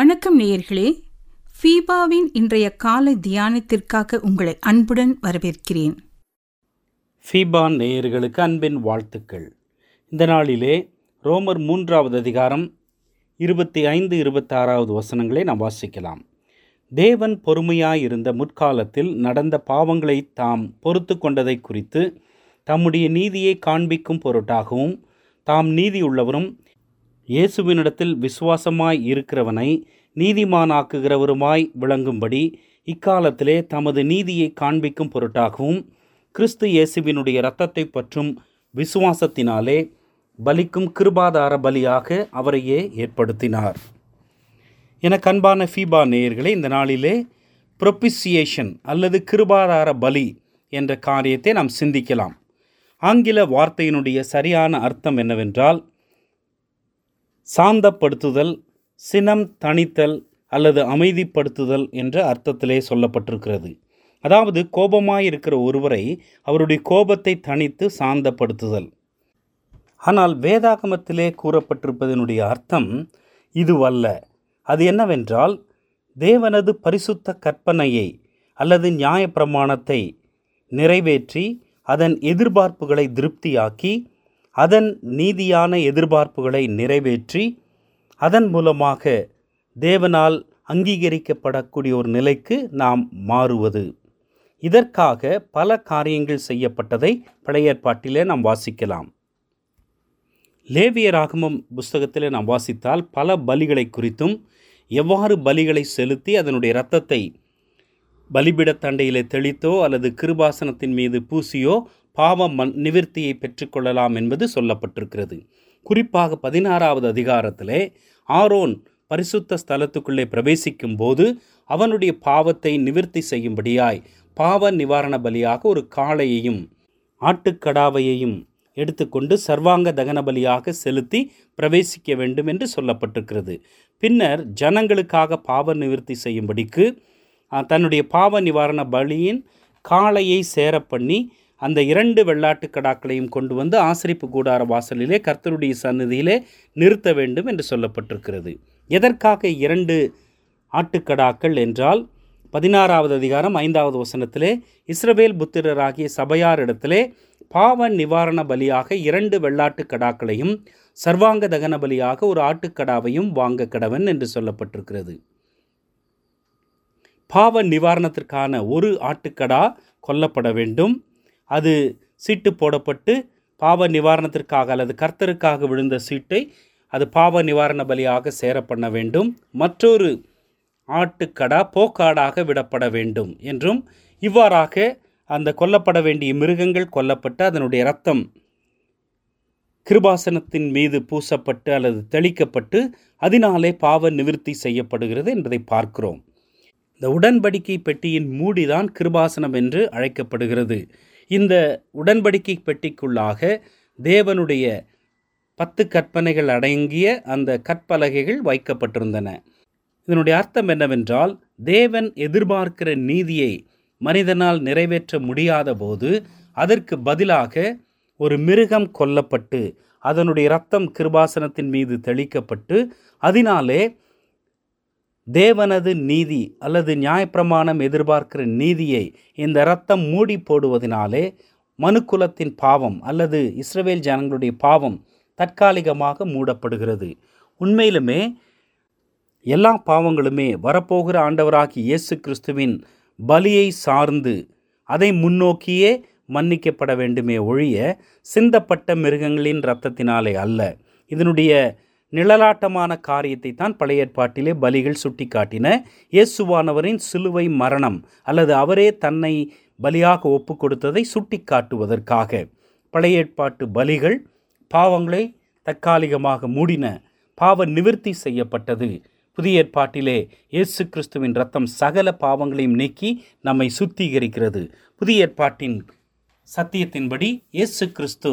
வணக்கம் நேயர்களே ஃபீபாவின் இன்றைய காலை தியானத்திற்காக உங்களை அன்புடன் வரவேற்கிறேன் ஃபீபான் நேயர்களுக்கு அன்பின் வாழ்த்துக்கள் இந்த நாளிலே ரோமர் மூன்றாவது அதிகாரம் இருபத்தி ஐந்து இருபத்தாறாவது வசனங்களை நாம் வாசிக்கலாம் தேவன் பொறுமையாயிருந்த முற்காலத்தில் நடந்த பாவங்களை தாம் பொறுத்து கொண்டதை குறித்து தம்முடைய நீதியை காண்பிக்கும் பொருட்டாகவும் தாம் நீதியுள்ளவரும் இயேசுவினிடத்தில் விசுவாசமாய் இருக்கிறவனை நீதிமானாக்குகிறவருமாய் விளங்கும்படி இக்காலத்திலே தமது நீதியை காண்பிக்கும் பொருட்டாகவும் கிறிஸ்து இயேசுவினுடைய இரத்தத்தை பற்றும் விசுவாசத்தினாலே பலிக்கும் கிருபாதார பலியாக அவரையே ஏற்படுத்தினார் என கண்பான ஃபீபா நேயர்களே இந்த நாளிலே ப்ரொபிசியேஷன் அல்லது கிருபாதார பலி என்ற காரியத்தை நாம் சிந்திக்கலாம் ஆங்கில வார்த்தையினுடைய சரியான அர்த்தம் என்னவென்றால் சாந்தப்படுத்துதல் சினம் தணித்தல் அல்லது அமைதிப்படுத்துதல் என்ற அர்த்தத்திலே சொல்லப்பட்டிருக்கிறது அதாவது கோபமாயிருக்கிற ஒருவரை அவருடைய கோபத்தை தணித்து சாந்தப்படுத்துதல் ஆனால் வேதாகமத்திலே கூறப்பட்டிருப்பதனுடைய அர்த்தம் இதுவல்ல அது என்னவென்றால் தேவனது பரிசுத்த கற்பனையை அல்லது நியாயப்பிரமாணத்தை நிறைவேற்றி அதன் எதிர்பார்ப்புகளை திருப்தியாக்கி அதன் நீதியான எதிர்பார்ப்புகளை நிறைவேற்றி அதன் மூலமாக தேவனால் அங்கீகரிக்கப்படக்கூடிய ஒரு நிலைக்கு நாம் மாறுவது இதற்காக பல காரியங்கள் செய்யப்பட்டதை பழைய ஏற்பாட்டிலே நாம் வாசிக்கலாம் லேவியராகமம் புஸ்தகத்திலே நாம் வாசித்தால் பல பலிகளை குறித்தும் எவ்வாறு பலிகளை செலுத்தி அதனுடைய இரத்தத்தை பலிபிடத் தண்டையிலே தெளித்தோ அல்லது கிருபாசனத்தின் மீது பூசியோ பாவ மன் நிவிர்த்தியை பெற்றுக்கொள்ளலாம் என்பது சொல்லப்பட்டிருக்கிறது குறிப்பாக பதினாறாவது அதிகாரத்திலே ஆரோன் பரிசுத்த ஸ்தலத்துக்குள்ளே பிரவேசிக்கும் போது அவனுடைய பாவத்தை நிவிர்த்தி செய்யும்படியாய் பாவ நிவாரண பலியாக ஒரு காளையையும் ஆட்டுக்கடாவையையும் எடுத்துக்கொண்டு சர்வாங்க தகன பலியாக செலுத்தி பிரவேசிக்க வேண்டும் என்று சொல்லப்பட்டிருக்கிறது பின்னர் ஜனங்களுக்காக பாவ நிவிர்த்தி செய்யும்படிக்கு அஹ், தன்னுடைய பாவ நிவாரண பலியின் காளையை சேர பண்ணி அந்த இரண்டு வெள்ளாட்டு கடாக்களையும் கொண்டு வந்து ஆசரிப்பு கூடார வாசலிலே கர்த்தருடைய சந்நிதியிலே நிறுத்த வேண்டும் என்று சொல்லப்பட்டிருக்கிறது எதற்காக இரண்டு ஆட்டுக்கடாக்கள் என்றால் பதினாறாவது அதிகாரம் ஐந்தாவது வசனத்திலே இஸ்ரவேல் புத்திரராகிய சபையாரிடத்திலே பாவ நிவாரண பலியாக இரண்டு வெள்ளாட்டு கடாக்களையும் சர்வாங்க தகன பலியாக ஒரு ஆட்டுக்கடாவையும் வாங்க கடவன் என்று சொல்லப்பட்டிருக்கிறது பாவ நிவாரணத்திற்கான ஒரு ஆட்டுக்கடா கொல்லப்பட வேண்டும் அது சீட்டு போடப்பட்டு பாவ நிவாரணத்திற்காக அல்லது கர்த்தருக்காக விழுந்த சீட்டை அது பாவ நிவாரண பலியாக சேர பண்ண வேண்டும் மற்றொரு ஆட்டுக்கடா போக்காடாக விடப்பட வேண்டும் என்றும் இவ்வாறாக அந்த கொல்லப்பட வேண்டிய மிருகங்கள் கொல்லப்பட்டு அதனுடைய இரத்தம் கிருபாசனத்தின் மீது பூசப்பட்டு அல்லது தெளிக்கப்பட்டு அதனாலே பாவ நிவிர்த்தி செய்யப்படுகிறது என்பதை பார்க்கிறோம் இந்த உடன்படிக்கை பெட்டியின் மூடிதான் கிருபாசனம் என்று அழைக்கப்படுகிறது இந்த உடன்படிக்கை பெட்டிக்குள்ளாக தேவனுடைய பத்து கற்பனைகள் அடங்கிய அந்த கற்பலகைகள் வைக்கப்பட்டிருந்தன இதனுடைய அர்த்தம் என்னவென்றால் தேவன் எதிர்பார்க்கிற நீதியை மனிதனால் நிறைவேற்ற முடியாத போது அதற்கு பதிலாக ஒரு மிருகம் கொல்லப்பட்டு அதனுடைய இரத்தம் கிருபாசனத்தின் மீது தெளிக்கப்பட்டு அதனாலே தேவனது நீதி அல்லது நியாயப்பிரமாணம் எதிர்பார்க்கிற நீதியை இந்த இரத்தம் மூடி போடுவதனாலே மனுக்குலத்தின் பாவம் அல்லது இஸ்ரவேல் ஜனங்களுடைய பாவம் தற்காலிகமாக மூடப்படுகிறது உண்மையிலுமே எல்லா பாவங்களுமே வரப்போகிற ஆண்டவராகி இயேசு கிறிஸ்துவின் பலியை சார்ந்து அதை முன்னோக்கியே மன்னிக்கப்பட வேண்டுமே ஒழிய சிந்தப்பட்ட மிருகங்களின் இரத்தத்தினாலே அல்ல இதனுடைய நிழலாட்டமான காரியத்தை தான் பழைய ஏற்பாட்டிலே பலிகள் சுட்டிக்காட்டின இயேசுவானவரின் சிலுவை மரணம் அல்லது அவரே தன்னை பலியாக ஒப்பு கொடுத்ததை சுட்டிக்காட்டுவதற்காக பழைய ஏற்பாட்டு பலிகள் பாவங்களை தற்காலிகமாக மூடின பாவ நிவிர்த்தி செய்யப்பட்டது புதிய ஏற்பாட்டிலே இயேசு கிறிஸ்துவின் ரத்தம் சகல பாவங்களையும் நீக்கி நம்மை சுத்திகரிக்கிறது புதிய ஏற்பாட்டின் சத்தியத்தின்படி இயேசு கிறிஸ்து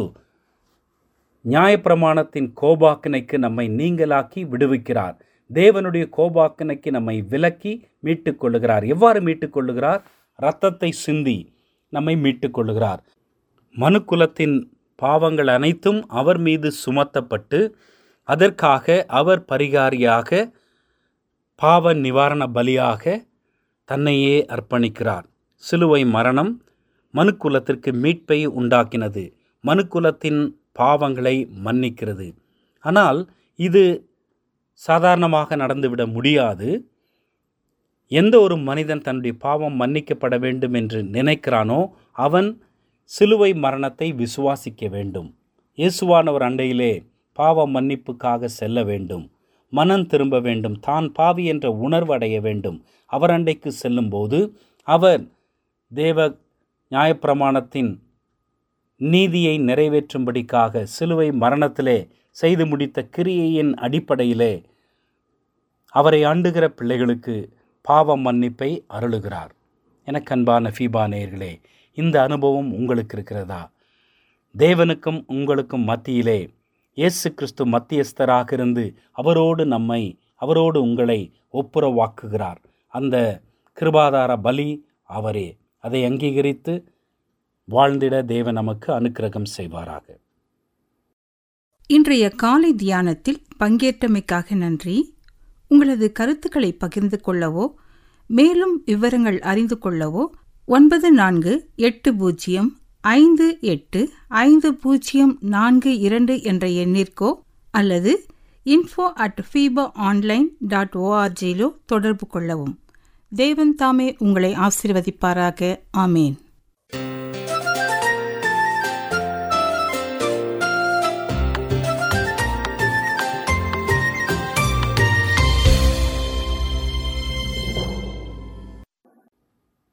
நியாயப்பிரமாணத்தின் கோபாக்கினைக்கு நம்மை நீங்களாக்கி விடுவிக்கிறார் தேவனுடைய கோபாக்கினைக்கு நம்மை விலக்கி மீட்டுக் கொள்ளுகிறார் எவ்வாறு மீட்டுக் கொள்ளுகிறார் இரத்தத்தை சிந்தி நம்மை மீட்டுக் கொள்ளுகிறார் மனுக்குலத்தின் பாவங்கள் அனைத்தும் அவர் மீது சுமத்தப்பட்டு அதற்காக அவர் பரிகாரியாக பாவ நிவாரண பலியாக தன்னையே அர்ப்பணிக்கிறார் சிலுவை மரணம் மனுக்குலத்திற்கு மீட்பை உண்டாக்கினது மனுக்குலத்தின் பாவங்களை மன்னிக்கிறது ஆனால் இது சாதாரணமாக நடந்துவிட முடியாது எந்த ஒரு மனிதன் தன்னுடைய பாவம் மன்னிக்கப்பட வேண்டும் என்று நினைக்கிறானோ அவன் சிலுவை மரணத்தை விசுவாசிக்க வேண்டும் இயேசுவானவர் அண்டையிலே பாவ மன்னிப்புக்காக செல்ல வேண்டும் மனம் திரும்ப வேண்டும் தான் பாவி என்ற உணர்வு அடைய வேண்டும் அவர் அண்டைக்கு செல்லும்போது அவர் தேவ நியாயப்பிரமாணத்தின் நீதியை நிறைவேற்றும்படிக்காக சிலுவை மரணத்திலே செய்து முடித்த கிரியையின் அடிப்படையிலே அவரை ஆண்டுகிற பிள்ளைகளுக்கு பாவ மன்னிப்பை அருளுகிறார் எனக்கு அன்பான ஃபீபா நேயர்களே இந்த அனுபவம் உங்களுக்கு இருக்கிறதா தேவனுக்கும் உங்களுக்கும் மத்தியிலே இயேசு கிறிஸ்து மத்தியஸ்தராக இருந்து அவரோடு நம்மை அவரோடு உங்களை ஒப்புரவாக்குகிறார் அந்த கிருபாதார பலி அவரே அதை அங்கீகரித்து வாழ்ந்திட தேவன் நமக்கு அனுக்கிரகம் செய்வாராக இன்றைய காலை தியானத்தில் பங்கேற்றமைக்காக நன்றி உங்களது கருத்துக்களை பகிர்ந்து கொள்ளவோ மேலும் விவரங்கள் அறிந்து கொள்ளவோ ஒன்பது நான்கு எட்டு பூஜ்ஜியம் ஐந்து எட்டு ஐந்து பூஜ்ஜியம் நான்கு இரண்டு என்ற எண்ணிற்கோ அல்லது info at FIFA online dot ஓஆர்ஜியிலோ தொடர்பு கொள்ளவும் தேவன் தாமே உங்களை ஆசீர்வதிப்பாராக ஆமேன்